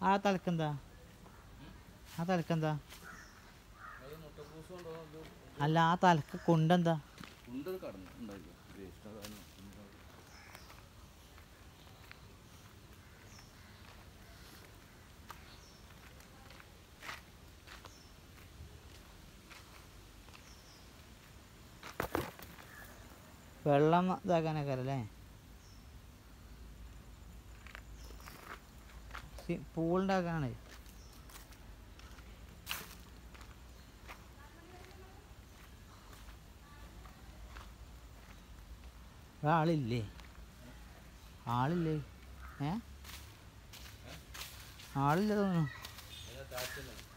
ആ തലക്കെന്താ ആ തലക്കെന്താ അത് മുട്ടക്കൂസ് കൊണ്ടോ ഇത് അല്ല ആ തലക്ക് കൊണ്ടെന്താ ഉണ്ട് കടന്നു ഉണ്ടാക്കി വേസ്റ്റ് അതാണ് വെള്ളം ഇതാക്കാനൊക്കെ അല്ലേ പൂളുണ്ടാക്കാണ് ആളില്ലേ ആളില്ലേ ഏ ആളില്ല തോന്നുന്നു അതിനെ താഴ്ത്തുന്നു